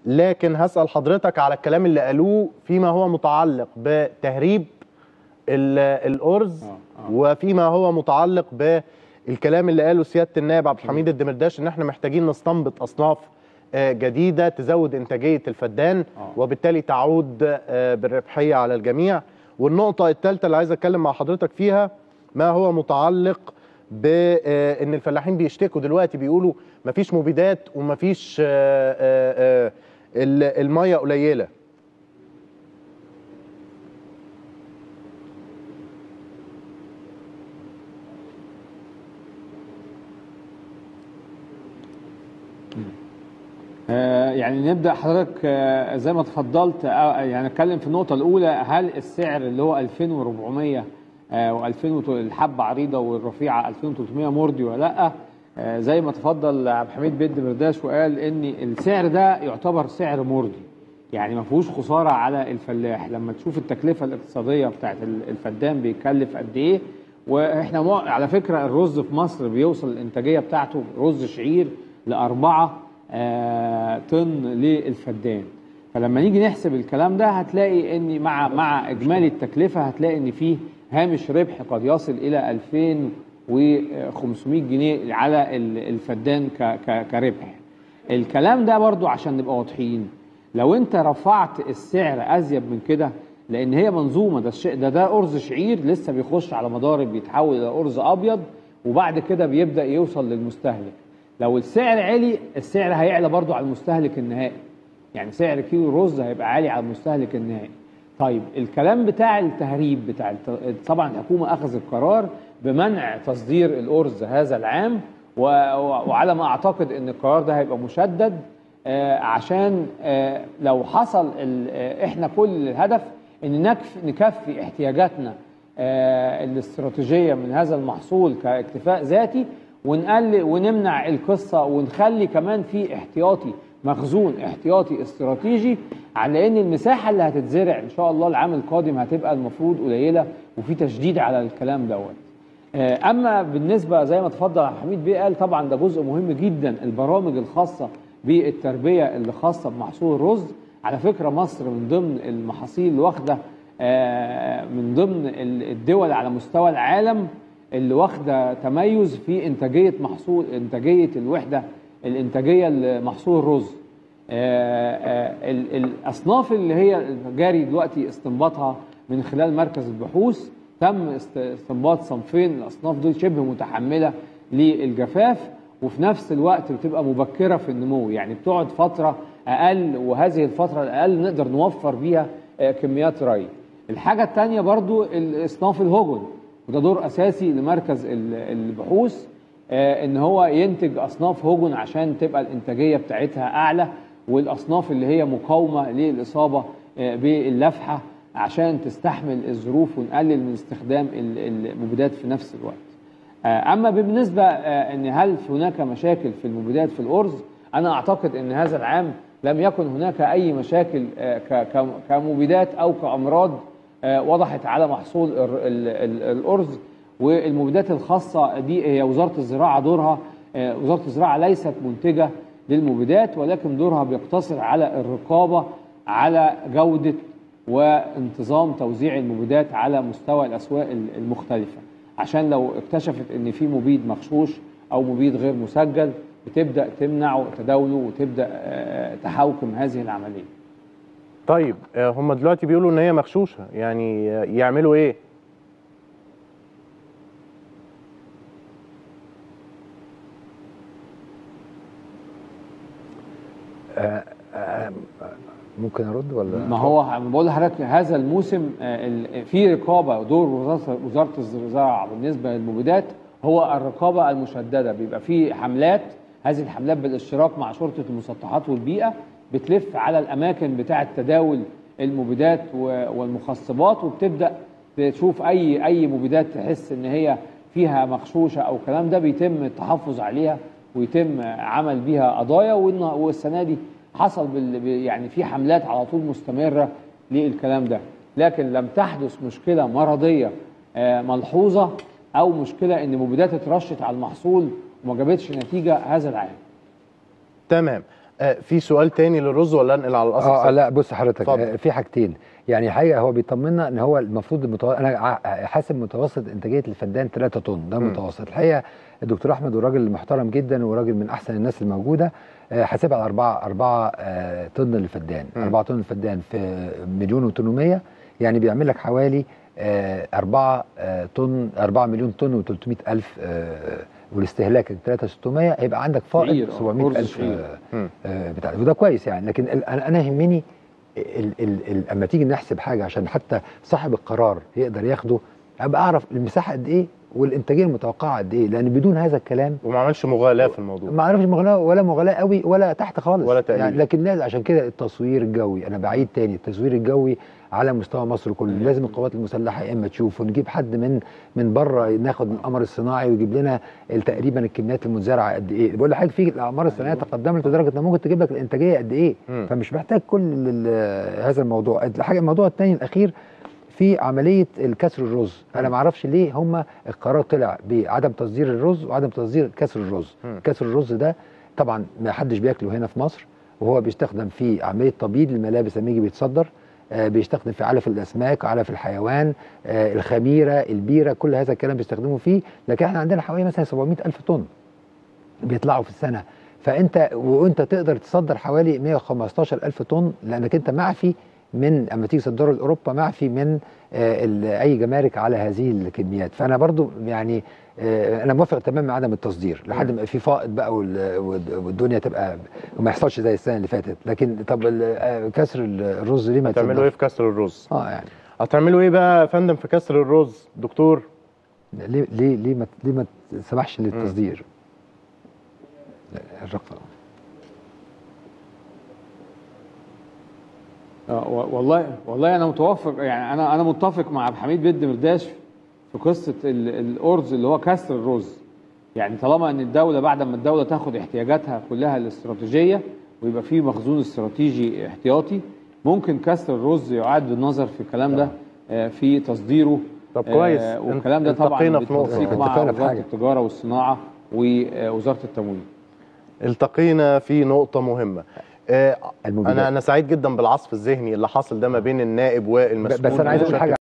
لكن هسال حضرتك على الكلام اللي قالوه فيما هو متعلق بتهريب ال- الارز وفيما هو متعلق بالكلام اللي قاله سياده النائب عبد الحميد الدمرداش ان احنا محتاجين نستنبط اصناف آه، جديده تزود انتاجيه الفدان وبالتالي تعود آه، بالربحيه على الجميع والنقطه الثالثه اللي عايز اتكلم مع حضرتك فيها ما هو متعلق بان الفلاحين بيشتكوا دلوقتي بيقولوا مفيش مبيدات ومفيش آه، آه، آه، ال- الميه قليله آه، يعني نبدا حضرتك آه، زي ما تفضلت آه، يعني اتكلم في النقطه الاولى هل السعر اللي هو 2400 و2000 الحبه عريضه والرفيعه 2300 مرضي ولا لا آه، زي ما تفضل عبد الحميد بن برداش وقال ان السعر ده يعتبر سعر مرضي يعني ما فيهوش خساره على الفلاح لما تشوف التكلفه الاقتصاديه بتاعت ال- الفدان بيكلف قد ايه واحنا مو- على فكره الرز في مصر بيوصل الانتاجيه بتاعته رز شعير لأربعة آه، طن للفدان فلما نيجي نحسب الكلام ده هتلاقي ان مع مع اجمالي التكلفه هتلاقي ان فيه هامش ربح قد يصل الى 2500 جنيه على ال- الفدان ك- ك- كربح الكلام ده برضو عشان نبقى واضحين لو انت رفعت السعر ازيد من كده لان هي منظومه ده الشيء ده ده ارز شعير لسه بيخش على مضارب بيتحول الى ارز ابيض وبعد كده بيبدا يوصل للمستهلك لو السعر عالي السعر هيعلى برضو على المستهلك النهائي يعني سعر كيلو الرز هيبقى عالي على المستهلك النهائي طيب الكلام بتاع التهريب بتاع الت... طبعا الحكومه اخذت قرار بمنع تصدير الارز هذا العام و... و- وعلى ما اعتقد ان القرار ده هيبقى مشدد آه، عشان آه، لو حصل ال- آه، احنا كل الهدف ان نكف نكفي احتياجاتنا آه، الاستراتيجيه من هذا المحصول كاكتفاء ذاتي ونقلل ونمنع القصه ونخلي كمان في احتياطي مخزون احتياطي استراتيجي على ان المساحه اللي هتتزرع ان شاء الله العام القادم هتبقى المفروض قليله وفي تشديد على الكلام دوت آه، اما بالنسبه زي ما تفضل عبد الحميد بيه قال طبعا ده جزء مهم جدا البرامج الخاصه بالتربيه اللي خاصه بمحصول الرز على فكره مصر من ضمن المحاصيل اللي واخده آه، من ضمن ال- الدول على مستوى العالم اللي واخده تميز في انتاجيه محصول انتاجيه الوحده الانتاجيه لمحصول الرز آه، آه، ال- الاصناف اللي هي جاري دلوقتي استنباطها من خلال مركز البحوث تم است- استنباط صنفين الاصناف دول شبه متحمله للجفاف وفي نفس الوقت بتبقى مبكره في النمو يعني بتقعد فتره اقل وهذه الفتره الاقل نقدر نوفر بيها آه، كميات ري الحاجه الثانيه برضو الاصناف الهجن وده دور اساسي لمركز ال- البحوث آه، ان هو ينتج اصناف هجن عشان تبقى الانتاجيه بتاعتها اعلى والاصناف اللي هي مقاومه للاصابه آه، باللفحه عشان تستحمل الظروف ونقلل من استخدام ال- المبيدات في نفس الوقت. آه، اما بالنسبه آه، ان هل هناك مشاكل في المبيدات في الارز انا اعتقد ان هذا العام لم يكن هناك اي مشاكل آه، ك- ك- كمبيدات او كامراض آه، وضحت على محصول ال- ال- ال- الارز والمبيدات الخاصه دي هي وزاره الزراعه دورها آه، وزاره الزراعه ليست منتجه للمبيدات ولكن دورها بيقتصر على الرقابه على جوده وانتظام توزيع المبيدات على مستوى الاسواق ال- المختلفه عشان لو اكتشفت ان في مبيد مغشوش او مبيد غير مسجل بتبدا تمنعه تداوله وتبدا آه، تحوكم هذه العمليه طيب آه، هم دلوقتي بيقولوا ان هي مغشوشه يعني آه، يعملوا ايه آه، آه، ممكن ارد ولا ما هو بقول لحضرتك هذا الموسم آه، ال- في رقابه دور وزاره وزاره الزراعه بالنسبه للمبيدات هو الرقابه المشدده بيبقى في حملات هذه الحملات بالاشتراك مع شرطه المسطحات والبيئه بتلف على الاماكن بتاعه تداول المبيدات و- والمخصبات وبتبدا تشوف اي اي مبيدات تحس ان هي فيها مغشوشه او الكلام ده بيتم التحفظ عليها ويتم عمل بيها قضايا والن- والسنه دي حصل بال يعني في حملات على طول مستمره للكلام ده لكن لم تحدث مشكله مرضيه آه، ملحوظه او مشكله ان مبيدات اترشت على المحصول وما جابتش نتيجه هذا العام تمام آه، في سؤال تاني للرز ولا انقل على الاصل اه لا بص حضرتك اتفضل. آه، في حاجتين يعني حقيقه هو بيطمنا ان هو المفروض المتو... انا ع- حاسب متوسط انتاجيه الفدان 3 طن ده مم. متوسط الحقيقه الدكتور احمد وراجل محترم جدا وراجل من احسن الناس الموجوده آه، حاسبها على 4 4 طن للفدان مم. 4 طن للفدان في مليون و800 يعني بيعمل لك حوالي 4 طن 4 مليون طن و300 الف آه، والاستهلاك 3600 هيبقى عندك فائض شعير، آه، 700 أرز الف شعير. مم. آه، بتاع وده كويس يعني لكن ال- انا أنا يهمني ال- ال- ال- اما تيجي نحسب حاجه عشان حتى صاحب القرار يقدر ياخده ابقى اعرف المساحه قد ايه والانتاجيه المتوقعه قد ايه لان بدون هذا الكلام وما عملش مغالاه في الموضوع ما اعرفش مغلاء ولا مغلاء قوي ولا تحت خالص ولا تقليل. يعني لكن لازم عشان كده التصوير الجوي انا بعيد تاني التصوير الجوي على مستوى مصر كله لازم القوات المسلحه يا اما تشوف ونجيب حد من من بره ناخد القمر الصناعي ويجيب لنا تقريبا الكميات المزرعه قد ايه بقول لحضرتك في الاقمار الصناعيه تقدمت لدرجه انها ممكن تجيب لك الانتاجيه قد ايه مم. فمش محتاج كل ال- هذا الموضوع الحاجه الموضوع الثاني الاخير في عمليه الكسر الرز انا ما اعرفش ليه هم القرار طلع بعدم تصدير الرز وعدم تصدير كسر الرز مم. كسر الرز ده طبعا ما حدش بياكله هنا في مصر وهو بيستخدم في عمليه تبييض الملابس لما يجي بيتصدر آه، بيستخدم في علف الاسماك علف الحيوان آه، الخميره البيره كل هذا الكلام بيستخدموا فيه لكن احنا عندنا حوالي مثلا 700 الف طن بيطلعوا في السنه فانت وانت تقدر تصدر حوالي 115 الف طن لانك انت معفي من اما تيجي تصدره لاوروبا معفي من آه، ال- اي جمارك على هذه الكميات فانا برضو يعني آه، انا موافق تماما عدم التصدير لحد ما يبقى في فائض بقى وال- والد- والدنيا تبقى وما يحصلش زي السنه اللي فاتت لكن طب ال- آه، كسر الرز ليه ما هتعملوا ايه يتصدرش؟ في كسر الرز اه يعني هتعملوا ايه بقى يا فندم في كسر الرز دكتور ليه ليه ليه ما ليه ما تسمحش للتصدير؟ الرقم آه، و- والله والله انا متوافق يعني انا انا متفق مع عبد الحميد بن مرداش في قصه ال- الارز اللي هو كسر الرز يعني طالما ان الدوله بعد ما الدوله تاخد احتياجاتها كلها الاستراتيجيه ويبقى في مخزون استراتيجي احتياطي ممكن كسر الرز يعاد بالنظر في الكلام ده آه، في تصديره طب كويس. آه، والكلام ده طبعا التقينا في نقطة. بالتنسيق مع اتفقنا في وزاره حاجة. التجاره والصناعه ووزاره التموين التقينا في نقطه مهمه آه، المبيدات. انا انا سعيد جدا بالعصف الذهني اللي حاصل ده ما بين النائب والمسؤول بس انا عايز اقول بشكل حاجه